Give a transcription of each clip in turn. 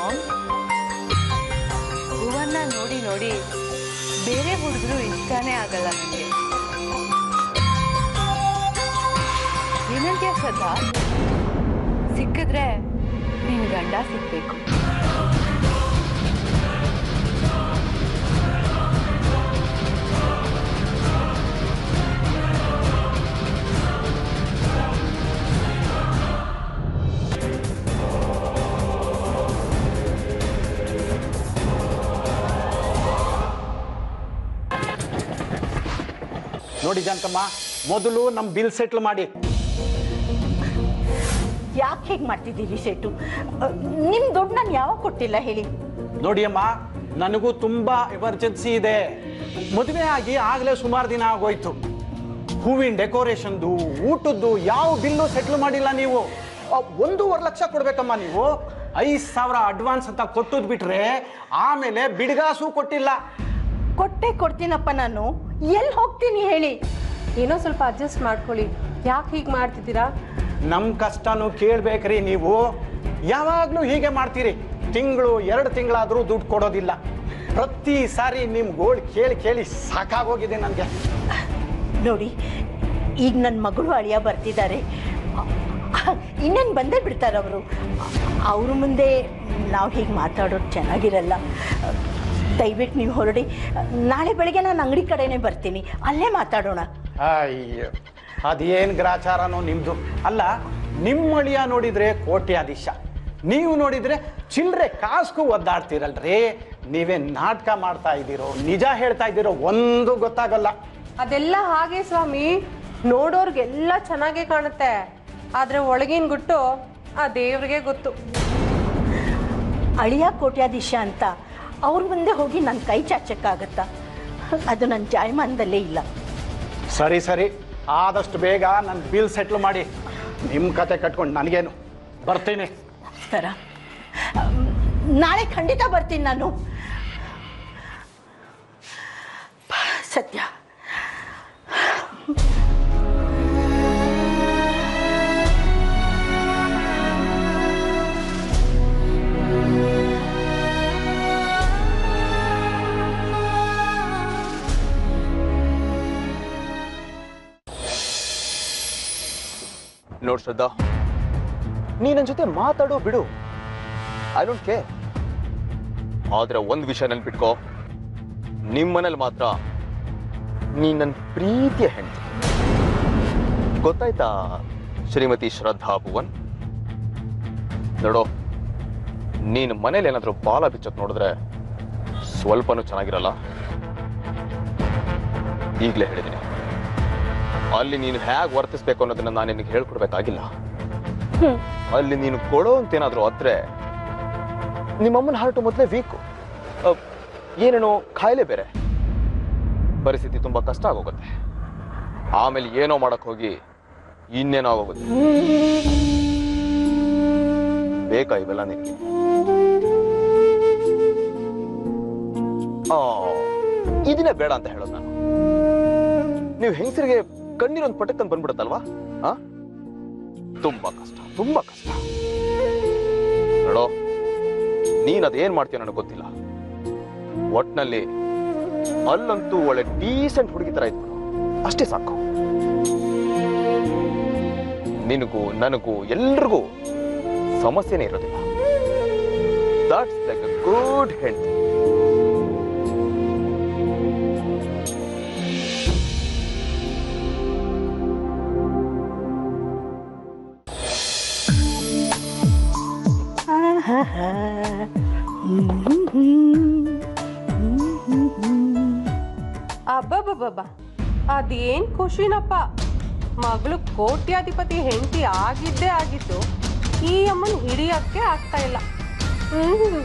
Ma'am ಭುವನ್ನ ನೋಡಿ ನೋಡಿ ಬೇರೆ ಹುಡುಗರು ಇಷ್ಟನೇ ಆಗಲ್ಲ ನನಗೆ ಏನಂತೀಯ ಶ್ರದ್ಧಾ ಸಿಕ್ಕಿದ್ರೆ ನಿನ್ ಗಂಡ ಸಿಗ್ಬೇಕು ನೋಡಿ ಜಾನಕಮ್ಮ ಮೊದಲು ನಮ್ಮ ಬಿಲ್ ಸೆಟ್ಲ್ ಮಾಡಿ ಯಾಕೆ ಹೇಗೆ ಮಾಡ್ತಿದ್ದೀರಿ ಶೆಟ್ಟು ನಿಮ್ಮ ದುಡ್ಡು ನಾನು ಯಾವಾಗ ಕೊಟ್ಟಿಲ್ಲ ಹೇಳಿ ನೋಡಿ ಅಮ್ಮ ನನಗೂ ತುಂಬಾ ಎಮರ್ಜೆನ್ಸಿ ಇದೆ ಮದುವೆ ಆಗಿ ಆಗಲೇ ಸುಮಾರು ದಿನ ಆಗೋಯ್ತು ಹೂವಿನ ಡೆಕೋರೇಷನ್ದು ಊಟದ್ದು ಯಾವ ಬಿಲ್ಲು ಸೆಟ್ಲ್ ಮಾಡಿಲ್ಲ ನೀವು ಆ, ಒಂದೂವರೆ ಲಕ್ಷ ಕೊಡ್ಬೇಕಮ್ಮ ನೀವು ಐದು ಸಾವಿರ ಅಡ್ವಾನ್ಸ್ ಅಂತ ಕೊಟ್ಟದ್ ಬಿಟ್ರೆ ಆಮೇಲೆ ಬಿಡ್ಗಾಸು ಕೊಟ್ಟಿಲ್ಲ ಕೊಟ್ಟೆ ಕೊಡ್ತೀನಪ್ಪ ನಾನು ಎಲ್ಲಿ ಹೋಗ್ತೀನಿ ಹೇಳಿ ಏನೋ ಸ್ವಲ್ಪ ಅಡ್ಜಸ್ಟ್ ಮಾಡ್ಕೊಳ್ಳಿ ಯಾಕೆ ಹೀಗೆ ಮಾಡ್ತಿದ್ದೀರಾ ನಮ್ಮ ಕಷ್ಟನೂ ಕೇಳ್ಬೇಕ್ರಿ ನೀವು ಯಾವಾಗಲೂ ಹೀಗೆ ಮಾಡ್ತೀರಿ ತಿಂಗಳು ಎರಡು ತಿಂಗಳಾದರೂ ದುಡ್ಡು ಕೊಡೋದಿಲ್ಲ ಪ್ರತಿ ಸಾರಿ ನಿಮ್ಮ ಗೋಳ್ ಕೇಳಿ ಕೇಳಿ ಸಾಕಾಗೋಗಿದೆ ನನಗೆ ನೋಡಿ ಈಗ ನನ್ನ ಮಗಳು ಅಳಿಯ ಬರ್ತಿದ್ದಾರೆ ಇನ್ನೇನು ಬಂದೇ ಬಿಡ್ತಾರೆ ಅವರು ಅವ್ರ ಮುಂದೆ ನಾವು ಹೀಗೆ ಮಾತಾಡೋದು ಚೆನ್ನಾಗಿರಲ್ಲ ದಯವಿಟ್ಟು ನೀವು ಹೊರಡಿ ನಾಳೆ ಬೆಳಗ್ಗೆ ನಾನು ಅಂಗಡಿ ಕಡೆನೇ ಬರ್ತೀನಿ ಅಲ್ಲೇ ಮಾತಾಡೋಣ ಅಯ್ಯೋ ಅದೇನು ಗ್ರಾಚಾರನೋ ನಿಮ್ದು ಅಲ್ಲ ನಿಮ್ಮ ಅಳಿಯ ನೋಡಿದ್ರೆ ಕೋಟ್ಯಾಧೀಶ ನೀವು ನೋಡಿದ್ರೆ ಚಿಲ್ಲರೆ ಕಾಸ್ಗೂ ಒದ್ದಾಡ್ತೀರಲ್ರಿ ನೀವೇ ನಾಟಕ ಮಾಡ್ತಾ ಇದ್ದೀರೋ ನಿಜ ಹೇಳ್ತಾ ಇದ್ದೀರೋ ಒಂದು ಗೊತ್ತಾಗಲ್ಲ ಅದೆಲ್ಲ ಹಾಗೆ ಸ್ವಾಮಿ ನೋಡೋರ್ಗೆಲ್ಲ ಚೆನ್ನಾಗೇ ಕಾಣುತ್ತೆ ಆದ್ರೆ ಒಳಗಿನ ಗುಟ್ಟು ಆ ದೇವ್ರಿಗೆ ಗೊತ್ತು ಅಳಿಯ ಕೋಟ್ಯಾಧೀಶ ಅಂತ ಅವ್ರ ಮುಂದೆ ಹೋಗಿ ನನ್ನ ಕೈ ಚಾಚಕ್ಕಾಗತ್ತಾ ಅದು ನನ್ನ ಜಾಯಮಾನದಲ್ಲೇ ಇಲ್ಲ ಸರಿ ಸರಿ ಆದಷ್ಟು ಬೇಗ ನನ್ನ ಬಿಲ್ ಸೆಟ್ಲ್ ಮಾಡಿ ನಿಮ್ಮ ಕತೆ ಕಟ್ಕೊಂಡು ನನಗೇನು ಬರ್ತೀನಿ ಥರ ನಾಳೆ ಖಂಡಿತ ಬರ್ತೀನಿ ನಾನು ಸತ್ಯ ನೋಡ್ ಶ್ರದ್ಧಾ ನೀ ನನ್ನ ಜೊತೆ ಮಾತಾಡೋ ಬಿಡು ಐ ಡೋಂಟ್ ಕೇರ್ ಆದ್ರೆ ಒಂದು ವಿಷಯ ನೆನ್ಪಿಟ್ಕೋ ನಿಮ್ಮನೇಲಿ ಮಾತ್ರ ನೀ ನನ್ನ ಪ್ರೀತಿಯ ಹೆಂಡತಿ ಗೊತ್ತಾಯ್ತಾ ಶ್ರೀಮತಿ ಶ್ರದ್ಧಾ ಭುವನ್ ನೋಡೋ ನೀನು ಮನೇಲಿ ಏನಾದರೂ ಬಾಲ ಬಿಚ್ಚಕ್ ನೋಡಿದ್ರೆ ಸ್ವಲ್ಪನೂ ಚೆನ್ನಾಗಿರಲ್ಲ ಈಗಲೇ ಹೇಳಿದ್ದೀನಿ ಅಲ್ಲಿ ನೀನು ಹೇಗೆ ವರ್ತಿಸ್ಬೇಕು ಅನ್ನೋದನ್ನ ನಾನು ನಿನಗೆ ಹೇಳ್ಕೊಡ್ಬೇಕಾಗಿಲ್ಲ ಅಲ್ಲಿ ನೀನು ಕೊಡೋ ಅಂತ ಏನಾದರೂ ಆದ್ರೆ ನಿಮ್ಮಮ್ಮನ ಹಾರ್ಟು ಮೊದಲೇ ವೀಕು ಏನೇನೋ ಕಾಯಿಲೆ ಬೇರೆ ಪರಿಸ್ಥಿತಿ ತುಂಬಾ ಕಷ್ಟ ಆಗೋಗುತ್ತೆ ಆಮೇಲೆ ಏನೋ ಮಾಡಕ್ ಹೋಗಿ ಇನ್ನೇನೋ ಆಗೋಗುತ್ತೆ ಬೇಕಾ ಇವೆಲ್ಲ ನಿನಗೆ ಆ, ಇದನ್ನೇ ಬೇಡ ಅಂತ ಹೇಳೋದು ನಾನು ನೀವು ಹೆಂಗಸರಿಗೆ ಕಣ್ಣೀರೊಂದು ಪಟಕ್ಕಂತ ಬಂದ್ಬಿಡುತ್ತಲ್ವಾ ಆ ತುಂಬಾ ಕಷ್ಟ ತುಂಬಾ ಕಷ್ಟ ನೋಡೋ ನೀನ್ ಅದೇನ್ ಮಾಡ್ತೀಯ ನನಗೆ ಗೊತ್ತಿಲ್ಲ ಒಟ್ನಲ್ಲಿ ಅಲ್ಲಂತೂ ಒಳ್ಳೆ ಡೀಸೆಂಟ್ ಹುಡುಗಿ ತರ ಇದ್ಬಿಡು ಅಷ್ಟೇ ಸಾಕು ನಿನಗೂ ನನಗೂ ಎಲ್ರಿಗೂ ಸಮಸ್ಯೆನೇ ಇರೋದಿಲ್ಲ ದಟ್ಸ್ ಲೈಕ್ ಅ ಗುಡ್ ಹೆಂಡತಿ ಅಬ್ಬಬ್ಬಬ್ಬ ಅದೇನ್ ಖುಷಿನಪ್ಪ ಮಗಳು ಕೋಟ್ಯಾಧಿಪತಿ ಹೆಂಡತಿ ಆಗಿದ್ದೇ ಆಗಿದ್ದು ಈ ಅಮ್ಮನ್ ಹಿಡಿಯಕ್ಕೆ ಆಗ್ತಾ ಇಲ್ಲ ಹ್ಮ್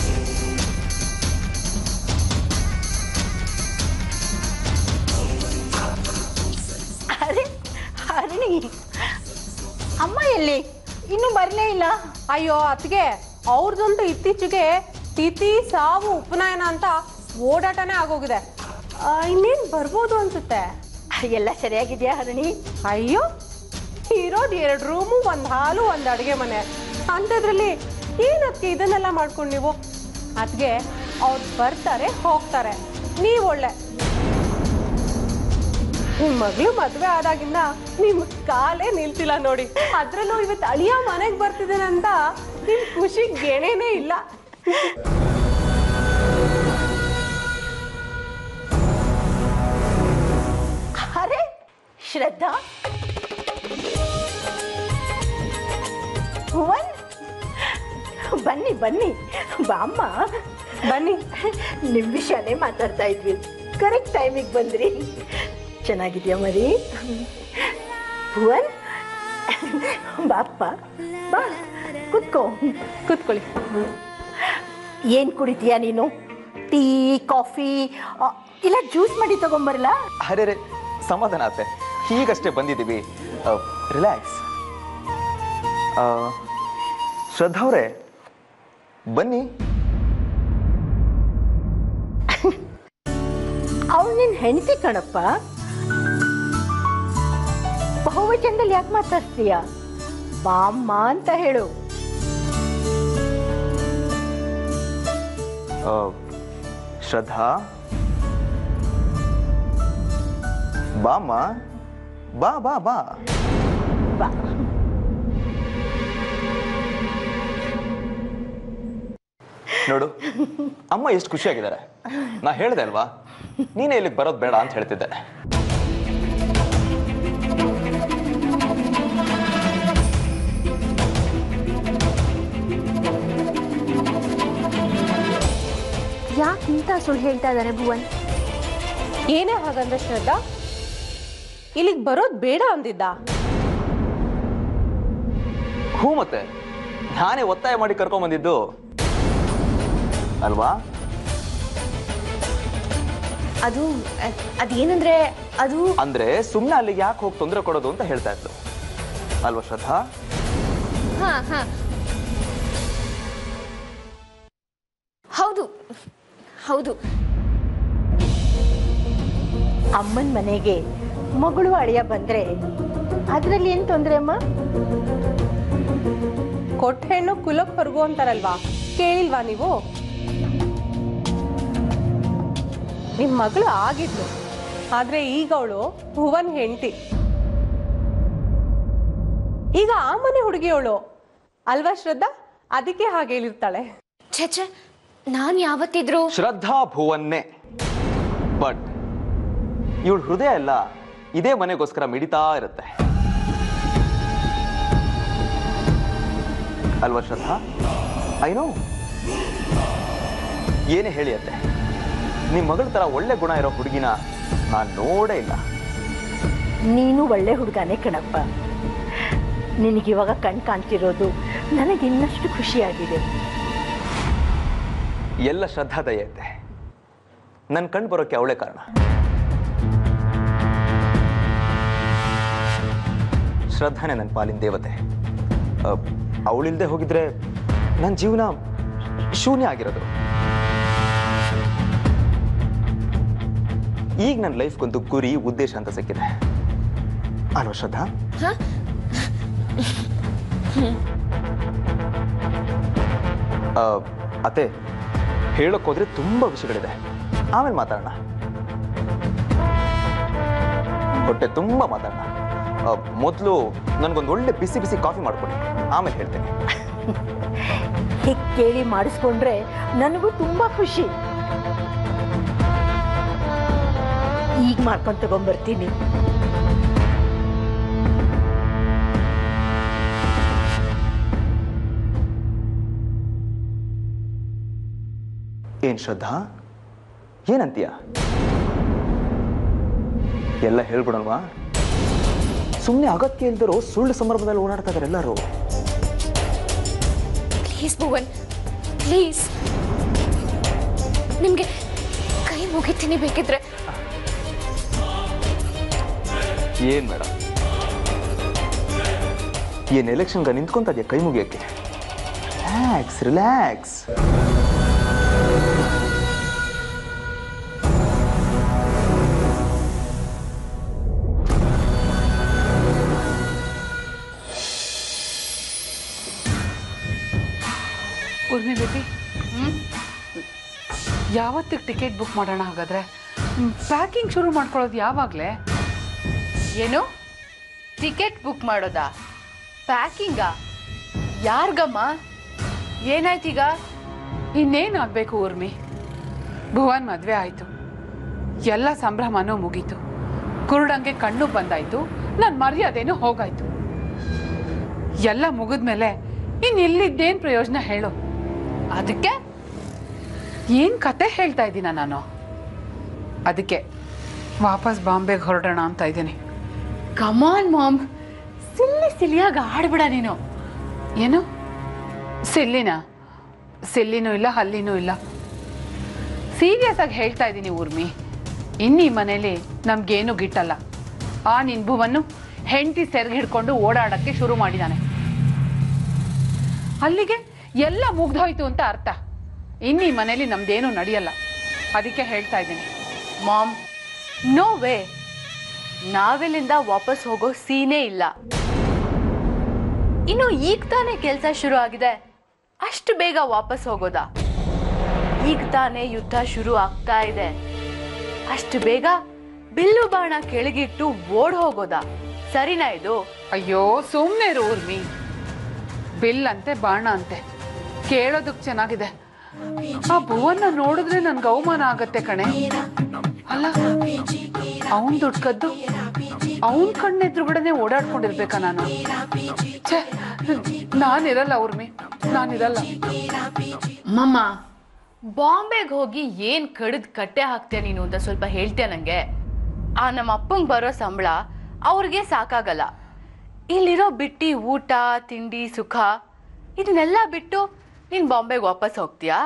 ಅರೆ ಹರಣಿ ಅಮ್ಮ ಎಲ್ಲಿ ಇನ್ನೂ ಬರಲೇ ಇಲ್ಲ ಅಯ್ಯೋ ಅತ್ಗೆ ಅವ್ರದಂತೂ ಇತ್ತೀಚೆಗೆ ತಿಥಿ ಸಾವು ಉಪನಯನ ಅಂತ ಓಡಾಟನೇ ಆಗೋಗಿದೆ ಆ, ಇನ್ನೇನ್ ಬರ್ಬೋದು ಅನ್ಸುತ್ತೆ ಎಲ್ಲ ಸರಿಯಾಗಿದೆಯಾ ಹರಣಿ ಅಯ್ಯೋ ಇರೋದು ಎರಡು ರೂಮು ಒಂದು ಹಾಲು ಒಂದು ಅಡುಗೆ ಮನೆ ಅಂಥದ್ರಲ್ಲಿ ಏನದಕ್ಕೆ ಇದನ್ನೆಲ್ಲ ಮಾಡ್ಕೊಂಡು ನೀವು ಅದಕ್ಕೆ ಅವ್ರು ಬರ್ತಾರೆ ಹೋಗ್ತಾರೆ ನೀವು ಒಳ್ಳೆ ನಿಮ್ ಮಗಳು ಮದ್ವೆ ಆದಾಗಿಂದ ನಿಮ್ ಕಾಲೇ ನಿಲ್ತಿಲ್ಲ ನೋಡಿ ಅದ್ರಲ್ಲೂ ಇವತ್ತು ಅಳಿಯ ಮನೆಗೆ ಬರ್ತಿದ್ದೇನಂತ ನಿಮ್ ಖುಷಿ ಗೆಣೇನೇ ಇಲ್ಲ ಅರೆ ಶ್ರದ್ಧಾ ಭುವನ್ ಬನ್ನಿ ಬನ್ನಿ ಬಾಮ್ಮ ಬನ್ನಿ ನಿಮ್ಮ ವಿಷಯನೇ ಮಾತಾಡ್ತಾ ಇದ್ವಿ ಕರೆಕ್ಟ್ ಟೈಮಿಗೆ ಬಂದ್ರಿ ಚೆನ್ನಾಗಿದ್ಯಾ ಮರಿ ಭುವನ್ ಬಾಪ್ಪ ಬಾ ಕುತ್ಕೋ ಕೂತ್ಕೊಳ್ಳಿ ಏನು ಕುಡಿತೀಯಾ ನೀನು ಟೀ ಕಾಫಿ ಆ, ಇಲ್ಲ ಜ್ಯೂಸ್ ಮಾಡಿ ತಗೊಂಬರಲಾ ಅರೆ ರೇ ಸಮಾಧಾನ ಆತೆ ಹೀಗಷ್ಟೇ ಬಂದಿದ್ದೀವಿ ರಿಲ್ಯಾಕ್ಸ್ ಶ್ರದ್ಧಾ ಅವರೇ ಬನ್ನಿ ಅವಳು ನಿನ್ನ ಹೆಂಡತಿ ಕಣಪ್ಪ ಬಹುವಚನದಲ್ಲಿ ಯಾಕೆ ಮಾತಾಡ್ತೀಯ ಬಾಮ್ಮ ಅಂತ ಹೇಳು ಆ, ಶ್ರದ್ಧಾ ಬಾಮ್ಮ ಬಾ ಬಾ ಬಾ ಬಾ ನೋಡು ಅಮ್ಮ ಎಷ್ಟು ಖುಷಿಯಾಗಿದ್ದಾರೆ ನಾ ಹೇಳ್ದೆ ಅಲ್ವಾ ನೀನೇ ಇಲ್ಲಿಗೆ ಬರೋದು ಬೇಡ ಅಂತ ಹೇಳ್ತಿದ್ದೆ ಯಾಕೆ ಇಂಥ ಸುಳ್ಳು ಹೇಳ್ತಾ ಇದ್ದಾರೆ ಭುವನ್ ಏನೇ ಹಾಗಂದ್ರೆ ಶ್ರದ್ಧಾ ಇಲ್ಲಿಗೆ ಬರೋದು ಬೇಡ ಅಂದಿದ್ದ ಹ್ಞೂ ಮತ್ತೆ ನಾನೇ ಒತ್ತಾಯ ಮಾಡಿ ಕರ್ಕೊಂಡ್ ಬಂದಿದ್ದು ಅಲ್ವಾ ಅದು ಅ- ಅದೇನಂದ್ರೆ ಅದು ಅಂದ್ರೆ ಸುಮ್ಮನೆ ಅಲ್ಲಿಗೆ ಯಾಕೆ ಹೋಗಿ ತೊಂದರೆ ಕೊಡೋದು ಅಂತ ಹೇಳ್ತಾ ಇದ್ಲು ಅಲ್ವಾ ಶ್ರದ್ಧಾ ಹಾ ಹಾ ಹೌದು ಹೌದು ಅಮ್ಮನ ಮನೆಗೆ ಮಗಳು ಅಳಿಯ ಬಂದ್ರೆ ಅದರಲ್ಲಿ ಏನು ತೊಂದರೆ ಅಮ್ಮ ಕೊಟ್ಟ ಹೆಣ್ಣು ಕುಲಕ್ ಹೊರಗು ಅಂತಾರಲ್ವಾ ಕೇಳಿಲ್ವಾ ನೀವು ನಿಮ್ ಮಗಳು ಆಗಿದ್ಲು ಆದ್ರೆ ಈಗ ಅವಳು ಭುವನ್ ಹೆಂಡತಿ ಈಗ ಆ ಮನೆ ಹುಡುಗಿಯವಳು ಅಲ್ವಾ ಶ್ರದ್ಧಾ ಅದಕ್ಕೆ ಹಾಗೆ ಹೇಳಿರ್ತಾಳೆ ಛೆ ಛೆ ನಾನು ಯಾವತ್ತಿದ್ರು ಶ್ರದ್ಧಾ ಭುವನ್ನೇ ಬಟ್ ಇವಳ ಹೃದಯ ಎಲ್ಲ ಇದೇ ಮನೆಗೋಸ್ಕರ ಮಿಡಿತಾ ಇರುತ್ತೆ ಅಲ್ವಾ ಶ್ರದ್ಧಾ ಐ ನೋ ಏನೇ ಹೇಳಿ ಅತ್ತೆ ನಿಮ್ಮ ಮಗಳ ತರ ಒಳ್ಳೆ ಗುಣ ಇರೋ ಹುಡುಗಿನ ನಾನು ನೋಡೇ ಇಲ್ಲ ನೀನು ಒಳ್ಳೆ ಹುಡುಗನೇ ಕಣಪ್ಪ ನಿನಗಿವಾಗ ಕಣ್ ಕಾಣ್ತಿರೋದು ನನಗೆ ಇನ್ನಷ್ಟು ಖುಷಿಯಾಗಿದೆ ಎಲ್ಲ ಶ್ರದ್ಧಾ ದಯೆ ಐತೆ ನನ್ನ ಕಣ್ಣು ಬರೋಕ್ಕೆ ಅವಳೇ ಕಾರಣ ಶ್ರದ್ಧಾನೇ ನನ್ನ ಪಾಲಿನ ದೇವತೆ ಅವಳಿಲ್ದೆ ಹೋಗಿದ್ರೆ ನನ್ನ ಜೀವನ ಶೂನ್ಯ ಆಗಿರೋದು ಈಗ ನನ್ನ ಲೈಫ್ಗೊಂದು ಗುರಿ ಉದ್ದೇಶ ಅಂತ ಸಿಕ್ಕಿದೆ ಅಲ್ವಾ ಶ್ರದ್ಧಾ ಹಾ ಆ, ಅತ್ತೆ ಹೇಳಕ್ ಹೋದ್ರೆ ತುಂಬಾ ವಿಷಯಗಳಿದೆ ಆಮೇಲೆ ಮಾತಾಡೋಣ ಹೊಟ್ಟೆ ತುಂಬಾ ಮಾತಾಡೋಣ ಮೊದಲು ನನಗೊಂದು ಒಳ್ಳೆ ಬಿಸಿ ಬಿಸಿ ಕಾಫಿ ಮಾಡ್ಕೊಡಿ ಆಮೇಲೆ ಹೇಳ್ತೇನೆ ಹೀಗೆ ಕೇಳಿ ಮಾಡಿಸ್ಕೊಂಡ್ರೆ ನನಗೂ ತುಂಬ ಖುಷಿ ಈಗ ಮಾಡ್ಕೊಂಡು ತಗೊಂಬರ್ತೀನಿ ಏನ್ ಶ್ರದ್ಧಾ ಏನಂತೀಯ ಎಲ್ಲ ಹೇಳ್ಬಿಡಲ್ವಾ ಸುಮ್ಮನೆ ಅಗತ್ಯ ಇಲ್ದಿರೋ ಸುಳ್ಳು ಸಂದರ್ಭದಲ್ಲಿ ಓಡಾಡ್ತಾ ಇದಾರೆ ಎಲ್ಲರೂ ಪ್ಲೀಸ್ ಭುವನ್ ಪ್ಲೀಸ್ ನಿಮ್ಗೆ ಕೈ ಮುಗಿತೀನಿ ಬೇಕಿದ್ರೆ ಏನ್ ಮೇಡಮ್ ಏನ್ ಎಲೆಕ್ಷನ್ಗೆ ನಿಂತ್ಕೊಂತ ಇದೆಯಾ ಕೈ ಮುಗಿಯಕ್ಕೆ ರಿಲ್ಯಾಕ್ಸ್ ರಿಲ್ಯಾಕ್ಸ್ ಯಾವತ್ತಿಗೆ ಟಿಕೆಟ್ ಬುಕ್ ಮಾಡೋಣ ಹಾಗಾದ್ರೆ ಪ್ಯಾಕಿಂಗ್ ಶುರು ಮಾಡ್ಕೊಳ್ಳೋದು ಯಾವಾಗಲೇ ಏನು ಟಿಕೆಟ್ ಬುಕ್ ಮಾಡೋದಾ ಪ್ಯಾಕಿಂಗಾ ಯಾರ್ಗಮ್ಮ ಏನಾಯ್ತೀಗ ಇನ್ನೇನಾಗಬೇಕು ಊರ್ಮಿ ಭುವನ್ ಮದುವೆ ಆಯಿತು ಎಲ್ಲ ಸಂಭ್ರಮನೂ ಮುಗೀತು ಕುರುಡಂಗೆ ಕಣ್ಣು ಬಂದಾಯ್ತು ನನ್ನ ಮರ್ಯಾದೆನೂ ಹೋಗಾಯ್ತು ಎಲ್ಲ ಮುಗಿದ್ಮೇಲೆ ಇನ್ನು ಇಲ್ಲಿದ್ದೇನು ಪ್ರಯೋಜನ ಹೇಳು ಅದಕ್ಕೆ ಏನು ಕತೆ ಹೇಳ್ತಾ ಇದ್ದೀನ ನಾನು ಅದಕ್ಕೆ ವಾಪಸ್ ಬಾಂಬೆಗೆ ಹೊರಡೋಣ ಅಂತ ಇದ್ದೀನಿ ಕಮಾನ್ ಮಾಮ್ ಸಿಲ್ಲಿ ಸಿಲಿಯಾಗಿ ಆಡ್ಬಿಡ ನೀನು ಏನು ಸಿಲ್ಲಿನ ಸಿಲ್ಲಿನೂ ಇಲ್ಲ ಹಲ್ಲಿನೂ ಇಲ್ಲ ಸೀರಿಯಸ್ ಆಗಿ ಹೇಳ್ತಾ ಇದ್ದೀನಿ ಊರ್ಮಿ ಇನ್ನೀ ಮನೇಲಿ ನಮ್ಗೇನು ಗಿಟ್ಟಲ್ಲ ಆ ನಿನ್ ಭುವನ್ನು ಹೆಂಡತಿ ಸೆರ್ಗ್ ಹಿಡ್ಕೊಂಡು ಓಡಾಡಕ್ಕೆ ಶುರು ಮಾಡಿದಾನೆ ಅಲ್ಲಿಗೆ ಎಲ್ಲ ಮುಗ್ದೋಯ್ತು ಅಂತ ಅರ್ಥ ಇನ್ನೀ ಮನೇಲಿ ನಮ್ದೇನು ನಡೆಯಲ್ಲ ಅದಕ್ಕೆ ಹೇಳ್ತಾ ಇದ್ದೀನಿ ಮಾಮ್ ನೋ ವೇ ನಾವೆಲ್ಲಿಂದ ವಾಪಸ್ ಹೋಗೋ ಸೀನೇ ಇಲ್ಲ ಇನ್ನು ಈಗ ತಾನೇ ಕೆಲಸ ಶುರು ಆಗಿದೆ ಅಷ್ಟು ಬೇಗ ವಾಪಸ್ ಹೋಗೋದಾ ಈಗ ತಾನೇ ಯುದ್ಧ ಶುರು ಆಗ್ತಾ ಇದೆ ಅಷ್ಟು ಬೇಗ ಬಿಲ್ಲು ಬಾಣ ಕೆಳಗಿಟ್ಟು ಓಡ್ ಹೋಗೋದಾ ಸರಿನಾ ಇದು ಅಯ್ಯೋ ಸುಮ್ಮನೆ ಊರ್ಮಿ ಬಿಲ್ ಅಂತೆ ಬಾಣ ಅಂತೆ ಕೇಳೋದಕ್ ಚೆನ್ನಾಗಿದೆ ಆ ಭುವನ್ನ ನೋಡಿದ್ರೆ ನನ್ಗೆ ಅವಮಾನ ಆಗತ್ತೆ ಕಣೆ ಅಲ್ಲ ಅವನ್ ದುಡ್ಡು ಕದ್ದು ಅವನ್ ಕಣ್ಣೆದ್ರುಗಡೆನೆ ಓಡಾಡ್ಕೊಂಡಿರ್ಬೇಕಾ ನಾನು ಛೇ ನಾನಿರಲ್ಲ ಊರ್ಮಿ ನಾನಿರಲ್ಲ ಮಮ್ಮ ಬಾಂಬೆಗೆ ಹೋಗಿ ಏನ್ ಕಡಿದ್ ಕಟ್ಟೆ ಹಾಕ್ತೀಯ ನೀನು ಅಂತ ಸ್ವಲ್ಪ ಹೇಳ್ತೀಯ ನಂಗೆ ಆ ನಮ್ಮ ಅಪ್ಪಂಗ್ ಬರೋ ಸಂಬಳ ಅವ್ರಿಗೆ ಸಾಕಾಗಲ್ಲ ಇಲ್ಲಿರೋ ಬಿಟ್ಟಿ ಊಟ ತಿಂಡಿ ಸುಖ ಇದನ್ನೆಲ್ಲ ಬಿಟ್ಟು ನೀನ್ ಬಾಂಬೆಗೆ ವಾಪಸ್ ಹೋಗ್ತೀಯಾ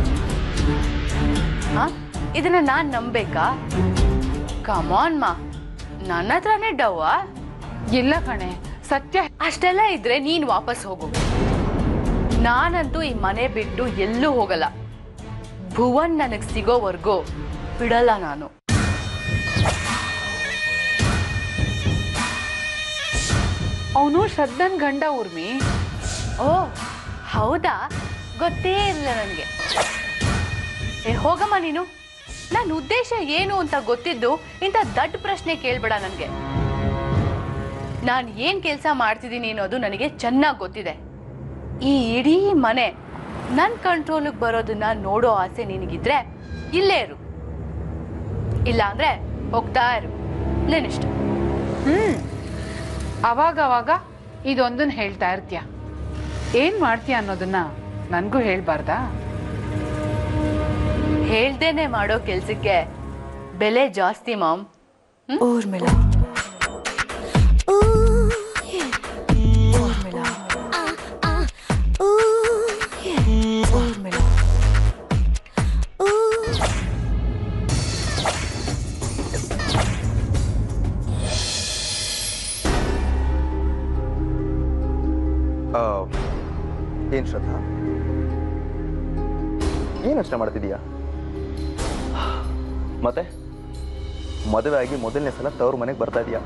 ಹಾ ಇದನ್ನ ನಾನ್ ನಂಬೇಕಾ ಕಮಾನ್ ಮಾ ನನ್ನ ಹತ್ರನೇ ಡವ್ವಾ ಇಲ್ಲ ಕಣೆ ಸತ್ಯ ಅಷ್ಟೆಲ್ಲ ಇದ್ರೆ ನೀನ್ ವಾಪಸ್ ಹೋಗು ನಾನಂತೂ ಈ ಮನೆ ಬಿಟ್ಟು ಎಲ್ಲೂ ಹೋಗಲ್ಲ ಭುವನ್ ನನಗ್ ಸಿಗೋವರೆಗೂ ಬಿಡಲ್ಲ ನಾನು ಅವನು ಶ್ರದ್ಧನ್ ಗಂಡ ಊರ್ಮಿ ಓ ಹೌದಾ ಗೊತ್ತೇ ಇಲ್ಲ ನನಗೆ ಏ ಹೋಗಮ್ಮ ನೀನು ನನ್ನ ಉದ್ದೇಶ ಏನು ಅಂತ ಗೊತ್ತಿದ್ದು ಇಂಥ ದಡ್ಡ ಪ್ರಶ್ನೆ ಕೇಳ್ಬೇಡ ನನಗೆ ನಾನು ಏನ್ ಕೆಲಸ ಮಾಡ್ತಿದ್ದೀನಿ ಅನ್ನೋದು ನನಗೆ ಚೆನ್ನಾಗಿ ಗೊತ್ತಿದೆ ಈ ಇಡೀ ಮನೆ ನನ್ನ ಕಂಟ್ರೋಲಿಗೆ ಬರೋದನ್ನ ನೋಡೋ ಆಸೆ ನಿನಗಿದ್ರೆ ಇಲ್ಲೇ ಇರು ಇಲ್ಲ ಅಂದ್ರೆ ಹೋಗ್ತಾ ಇರು ನಿನ್ನಿಷ್ಟ ಹ್ಮ್ ಅವಾಗ ಅವಾಗ ಇದೊಂದನ್ನ ಹೇಳ್ತಾ ಇರ್ತೀಯ ಏನ್ ಮಾಡ್ತೀಯ ಅನ್ನೋದನ್ನ ನನ್ಗೂ ಹೇಳ್ಬಾರ್ದಾ ಹೇಳ್ದೇನೆ ಮಾಡೋ ಕೆಲ್ಸಕ್ಕೆ ಬೆಲೆ ಜಾಸ್ತಿ ಮಾಮ್ ಊರ್ಮಿಳ ಏನ್ ಶ್ರದ್ಧಾ ಏನ್ ಯೋಚನೆ ಮಾಡ್ತಿದೀಯಾ ಮತ್ತೆ ಮದುವೆ ಆಗಿ ಮೊದಲನೇ ಸಲ ತವ್ರ ಮನೆಗೆ ಬರ್ತಾ ಇದೀಯಾ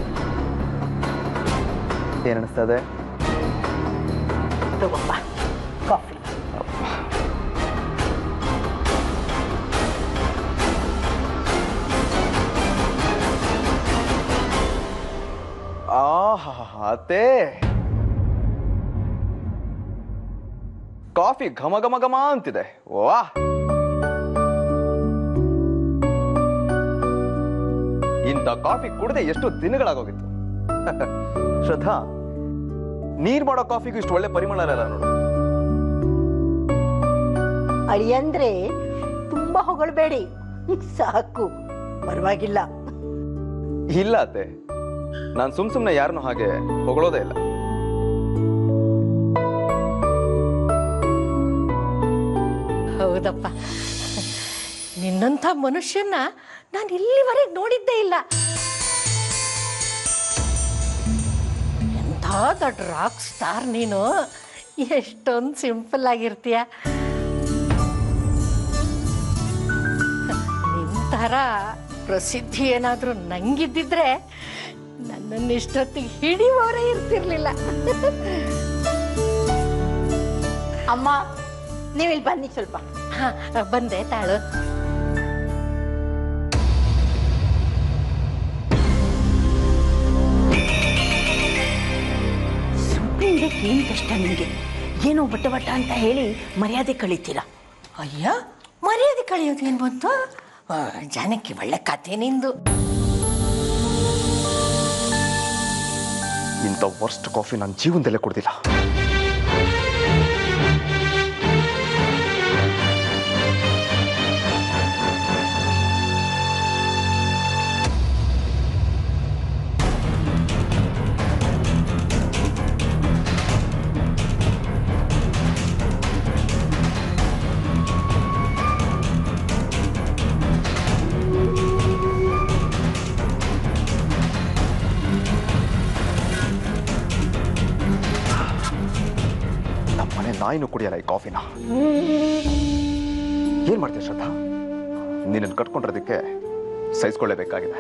ಏನ್ ಅನಿಸ್ತದೆ ತಗೋಪ್ಪ ಕಾಫಿ ಆಹಾ ಅತ್ತೆ ಕಾಫಿ ಘಮ ಘಮ ಘಮ ಅಂತಿದೆ ವಾಹ್ ಇಂಥ ಕಾಫಿ ಕುಡದೆ ಎಷ್ಟು ದಿನಗಳಾಗೋಗಿತ್ತು ಶ್ರದ್ಧಾ ನೀರ್ ಮಾಡೋ ಕಾಫಿಗೂ ಇಷ್ಟು ಒಳ್ಳೆ ಪರಿಮಳ ಇರಲ್ಲ ನೋಡು ಅಳಿಯಂದ್ರೆ ತುಂಬಾ ಹೊಗಳ್ಬೇಡಿ ಸಾಕು ಪರವಾಗಿಲ್ಲ ಇಲ್ಲ ಅತ್ತೆ ನಾನು ಸುಮ್ ಸುಮ್ನೆ ಯಾರನ್ನು ಹಾಗೆ ಹೊಗಳೋದೇ ಇಲ್ಲ ಹೌದಪ್ಪ ನಿನ್ನಂಥ ಮನುಷ್ಯನ ನಾನು ಇಲ್ಲಿವರೆಗೆ ನೋಡಿದ್ದೇ ಇಲ್ಲ ಎಂಥ ದೊಡ್ಡ ರಾಕ್ ಸ್ಟಾರ್ ನೀನು ಎಷ್ಟೊಂದು ಸಿಂಪಲ್ ಆಗಿರ್ತೀಯ ನಿನ್ನ ಥರ ಪ್ರಸಿದ್ಧಿ ಏನಾದರೂ ನಂಗಿದ್ದಿದ್ರೆ ನನ್ನನ್ನು ಇಷ್ಟೊತ್ತಿಗೆ ಹಿಡಿಯುವವರೇ ಇರ್ತಿರ್ಲಿಲ್ಲ ಅಮ್ಮ ನೀವು ಇಲ್ಲಿ ಬನ್ನಿ ಸ್ವಲ್ಪ ಹಾ ಬಂದೆ ತಾಳು ಸುಮ್ಮನೆ ಏನು ಕಷ್ಟ ನಿಮಗೆ ಏನೋ ಬಟ್ಟ ಬಟ್ಟ ಅಂತ ಹೇಳಿ ಮರ್ಯಾದೆ ಕಳಿತೀರಾ ಅಯ್ಯ ಮರ್ಯಾದೆ ಕಳೆಯೋದು ಏನು ಬಂತು ಆ, ಜಾನಕಿ ಒಳ್ಳೆ ಕಥೆ ನಿಂದು ಇಂಥ ವರ್ಸ್ಟ್ ಕಾಫಿ ನನ್ನ ಜೀವನದಲ್ಲೇ ಕುಡ್ದಿಲ್ಲ ನಮ್ಮ ಮನೆ ನಾಯಿನೂ ಕುಡಿಯಲ್ಲ ಈ ಕಾಫಿನ ಏನ್ ಮಾಡ್ತೀಯ ಶ್ರದ್ಧಾ ನಿನ್ನನ್ನು ಕಟ್ಕೊಂಡಿರೋದಕ್ಕೆ ಸಹಿಸ್ಕೊಳ್ಳೇಬೇಕಾಗಿದೆ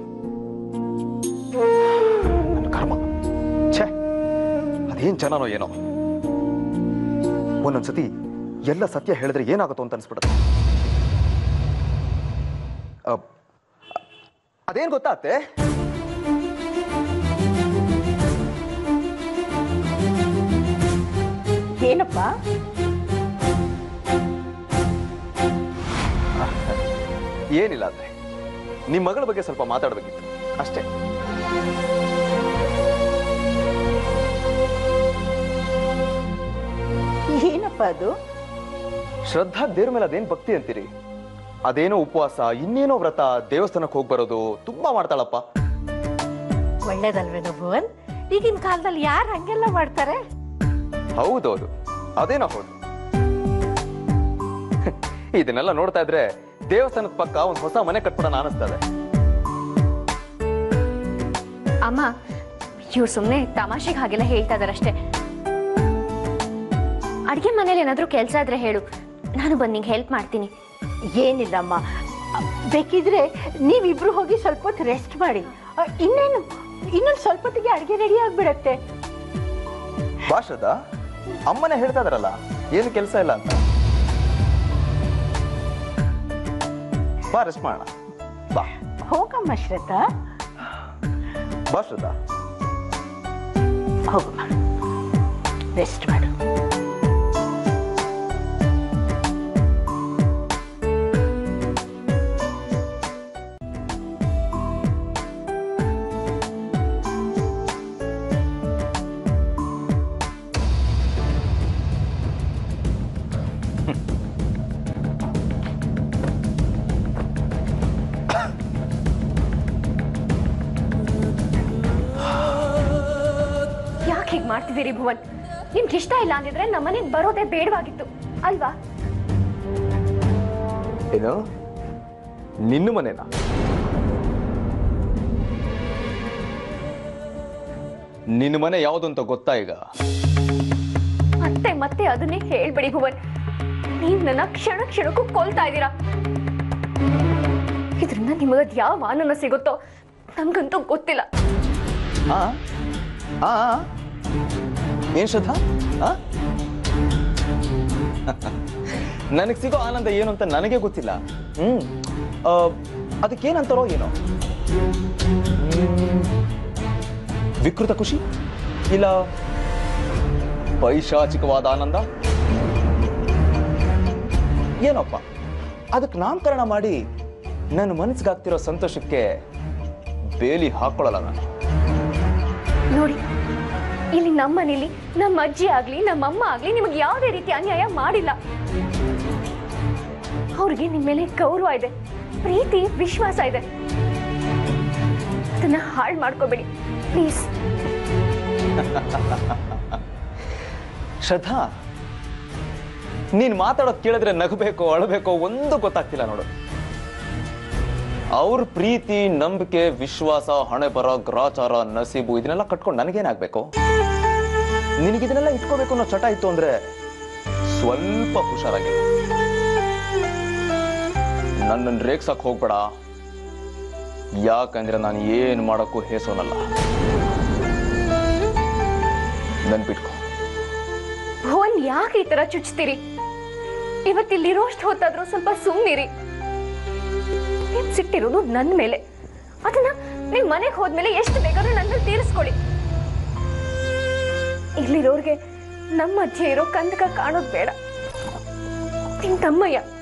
ನನ್ನ ಕರ್ಮ ಛೇ ಅದೇನ್ ಜನನೋ ಏನೋ ಒಂದೊಂದ್ಸತಿ ಎಲ್ಲ ಸತ್ಯ ಹೇಳಿದ್ರೆ ಏನಾಗುತ್ತೋ ಅಂತ ಅನ್ಸ್ಬಿಡುತ್ತೆ ಅಹ್, ಅದೇನ್ ಗೊತ್ತಾತ್ತೆ ಏನಪ್ಪ ಏನಿಲ್ಲ ಅಂದ್ರೆ ನಿಮ್ಮ ಮಗಳ ಬಗ್ಗೆ ಸ್ವಲ್ಪ ಮಾತಾಡಬೇಕಿತ್ತು ಅಷ್ಟೇ ಏನಪ್ಪ ಅದು ಶ್ರದ್ಧಾ ದೇವ್ರ ಮೇಲೆ ಅದೇನ್ ಭಕ್ತಿ ಅಂತೀರಿ ಅದೇನೋ ಉಪವಾಸ ಇನ್ನೇನೋ ವ್ರತ ದೇವಸ್ಥಾನಕ್ಕೆ ಹೋಗಿ ಬರೋದು ತುಂಬಾ ಮಾಡ್ತಾಳಪ್ಪ ಒಳ್ಳೇದಲ್ವೇನೋ ಭುವನ್ ಈಗಿನ ಕಾಲದಲ್ಲಿ ಯಾರು ಹಂಗೆಲ್ಲ ಮಾಡ್ತಾರೆ ಹೌದೌದು ಅದೇನೋ ಹೌದು ಇದನ್ನೆಲ್ಲ ನೋಡ್ತಾ ಇದ್ರೆ ದೇವಸ್ಥಾನದ ಪಕ್ಕ ಒಂದು ಹೊಸ ಮನೆ ಕಟ್ಬಿಡೋಣ ಅನಿಸ್ತದೆ ಅಮ್ಮ ಇವ್ರು ಸುಮ್ಮನೆ ತಮಾಷೆಗೆ ಹಾಗೆಲ್ಲ ಹೇಳ್ತಾ ಇದಾರಷ್ಟೇ ಅಡುಗೆ ಮನೇಲಿ ಏನಾದರೂ ಕೆಲಸ ಇದ್ರೆ ಹೇಳು ನಾನು ಬಂದು ನಿಂಗೆ ಹೆಲ್ಪ್ ಮಾಡ್ತೀನಿ ಏನಿಲ್ಲಮ್ಮ ಬೇಕಿದ್ರೆ ನೀವಿಬ್ರು ಹೋಗಿ ಸ್ವಲ್ಪ ಹೊತ್ತು ರೆಸ್ಟ್ ಮಾಡಿ ಅ, ಇನ್ನೇನು ಇನ್ನೊಂದು ಸ್ವಲ್ಪ ಹೊತ್ತಿಗೆ ಅಡುಗೆ ರೆಡಿ ಆಗಿಬಿಡತ್ತೆ ಬಾ ಶ್ರದ್ಧಾ ಅಮ್ಮನೇ ಹೇಳ್ತಾ ಇದಾರಲ್ಲ ಏನು ಕೆಲಸ ಇಲ್ಲ ಅಂತ ಬಾ ರೆಸ್ಟ್ ಮಾಡೋಣ ಬಾ ಹೋಗಮ್ಮ ಶ್ರದ್ಧಾ ಬಾ ಶ್ರದ್ಧಾ ಹೋಗಮ್ಮ ರೆಸ್ಟ್ ಮಾಡು ಯಾಕೆ ಹೀಗೆ ಮಾಡ್ತಿದ್ದೀರಿ ಭುವನ್ ನಿಮ್ಗೆ ಇಷ್ಟ ಇಲ್ಲ ಅಂದಿದ್ರೆ ನಮ್ಮನೆಗೆ ಬರೋದೇ ಬೇಡವಾಗಿತ್ತು ಅಲ್ವಾ ಏನು ನಿನ್ನ ಮನೆನಾ ನಿನ್ನ ಮನೆ ಯಾವುದು ಅಂತ ಗೊತ್ತಾ ಈಗ ಮತ್ತೆ ಮತ್ತೆ ಅದನ್ನೇ ಹೇಳ್ಬೇಡಿ ಭುವನ್ ನೀವ್ ನನ್ನ ಕ್ಷಣ ಕ್ಷಣಕ್ಕೂ ಕೊಲ್ತಾ ಇದ್ದೀರಾ ಇದರಿಂದ ನಿಮಗದ್ ಯಾವ ಮಾನನ ಸಿಗುತ್ತೋ ನಮ್ಗಂತೂ ಗೊತ್ತಿಲ್ಲ ಆ ಆ ಆ? ಏನ್ ಶ್ರದ್ಧಾ ಆ? ನನಗೆ ಸಿಗೋ ಆನಂದ ಏನು ಅಂತ ನನಗೆ ಗೊತ್ತಿಲ್ಲ ಹ್ಮ್ ಆ, ಅದಕ್ಕೇನಂತಾರೋ ಏನೋ ಹ್ಮ್. ವಿಕೃತ ಖುಷಿ ಇಲ್ಲ ಪೈಶಾಚಿಕವಾದ ಆನಂದ ಏನಪ್ಪ ಅದಕ್ಕೆ ನಾಮಕರಣ ಮಾಡಿ ನನ್ನ ಮನಸ್ಸಿಗಾಗ್ತಿರೋ ಸಂತೋಷಕ್ಕೆ ಬೇಲಿ ಹಾಕೊಳ್ಳಲ್ಲ ನಾನು ನೋಡಿ ಇಲ್ಲಿ ನಮ್ಮ ಮನೇಲಿ ನಮ್ಮ ಅಜ್ಜಿ ಆಗ್ಲಿ ನಮ್ಮ ಅಮ್ಮ ಆಗ್ಲಿ ನಿಮಗೆ ಯಾವುದೇ ರೀತಿ ಅನ್ಯಾಯ ಮಾಡಿಲ್ಲ ಅವ್ರಿಗೆ ನಿಮ್ಮ ಮೇಲೆ ಗೌರವ ಇದೆ ಪ್ರೀತಿ ವಿಶ್ವಾಸ ಇದೆ ಅದನ್ನ ಹಾಳು ಮಾಡ್ಕೋಬೇಡಿ ಪ್ಲೀಸ್ ಶ್ರದ್ಧಾ ನೀನ್ ಮಾತಾಡೋದ್ ಕೇಳಿದ್ರೆ ನಗಬೇಕೋ ಅಳಬೇಕೋ ಒಂದು ಗೊತ್ತಾಗ್ತಿಲ್ಲ ನೋಡು ಅವ್ರ ಪ್ರೀತಿ ನಂಬಿಕೆ ವಿಶ್ವಾಸ ಹಣೆ ಬರ ಗ್ರಾಚಾರ ನಸೀಬು ಇದನ್ನೆಲ್ಲ ಕಟ್ಕೊಂಡು ನನಗೇನಾಗ್ಬೇಕು ನಿನಗಿದನ್ನೆಲ್ಲ ಇಟ್ಕೋಬೇಕು ಅನ್ನೋ ಚಟ ಇತ್ತು ಅಂದ್ರೆ ಸ್ವಲ್ಪ ಹುಷಾರಾಗಿ ನನ್ನನ್ನು ರೇಗ್ಸಕ್ ಹೋಗ್ಬೇಡ ಯಾಕಂದ್ರೆ ನಾನು ಏನ್ ಮಾಡಕ್ಕೂ ಹೇಸೋನಲ್ಲ ನನ್ ಬಿಟ್ಕೋ ಭುವನ್ ಯಾಕೆ ಈ ತರ ಚುಚ್ತೀರಿ ಇವತ್ತಿಲ್ಲಿರೋಷ್ಟು ಹೊತ್ತಾದ್ರೂ ಸ್ವಲ್ಪ ಸುಮ್ಮನಿರಿ ನೀವ್ ಸಿಟ್ಟಿರೋದು ನನ್ನ ಮೇಲೆ ಅದನ್ನ ನೀವ್ ಮನೆಗೆ ಹೋದ್ಮೇಲೆ ಎಷ್ಟು ಬೇಕಾದ್ರೂ ನನ್ನ ಮೇಲೆ ತೀರಿಸ್ಕೊಳ್ಳಿ ಇಲ್ಲಿರೋರ್ಗೆ ನಮ್ಮ ಮಧ್ಯೆ ಇರೋ ಕಂದಕ ಕಾಣೋದು ಬೇಡ ನಿಮ್ ತಮ್ಮಯ್ಯ